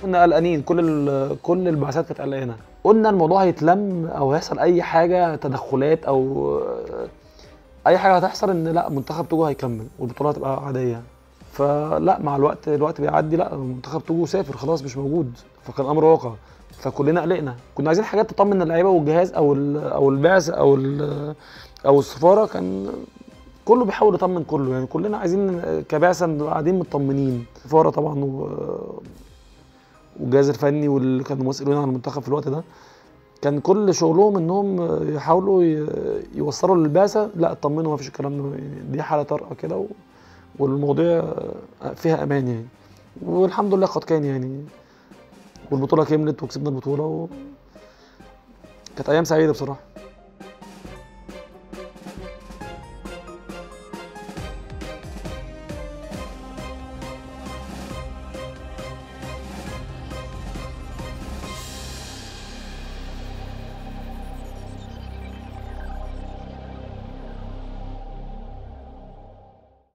كنا قلقانين كل ال- كل البعثات كانت قلقانه قلنا الموضوع هيتلم او هيحصل اي حاجه تدخلات او اي حاجه هتحصل ان لا منتخب توجو هيكمل والبطوله هتبقى عاديه فلا مع الوقت الوقت بيعدي لا منتخب توجو سافر خلاص مش موجود فكان امر واقع فكلنا قلقنا كنا عايزين حاجات تطمن اللعيبه والجهاز او ال- او البعثه او ال- او السفاره كان كله بيحاول يطمن كله يعني كلنا عايزين كبعثه نبقى قاعدين مطمنين السفاره طبعا و والجهاز الفني واللي كانوا مسؤولين عن المنتخب في الوقت ده كان كل شغلهم انهم يحاولوا ي- يوصلوا للبعثه لا اطمنوا ما فيش الكلام ده يعني دي حاله طارئه كده و- والمواضيع فيها امان يعني والحمد لله قد كان يعني والبطوله كملت وكسبنا البطوله و... كانت ايام سعيده بصراحه